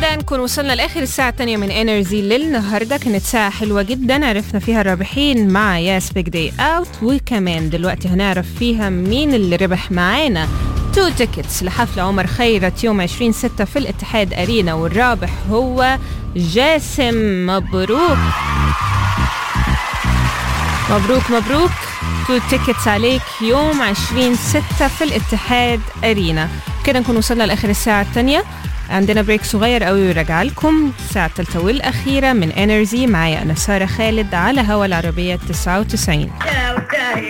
كده نكون وصلنا لاخر الساعه الثانيه من انرجي للنهارده كانت ساعه حلوه جدا عرفنا فيها الرابحين مع ياس بيج داي اوت وكمان دلوقتي هنعرف فيها مين اللي ربح معانا تو تيكتس لحفل عمر خيرت يوم 20 6 في الاتحاد ارينا والرابح هو جاسم مبروك مبروك مبروك تو تيكتس عليك يوم 20 6 في الاتحاد ارينا كده نكون وصلنا لاخر الساعه الثانيه عندنا بريك صغير قوي وراجع لكم الساعة الثالثة والأخيرة من انرجي معايا أنا سارة خالد على هوا العربية 99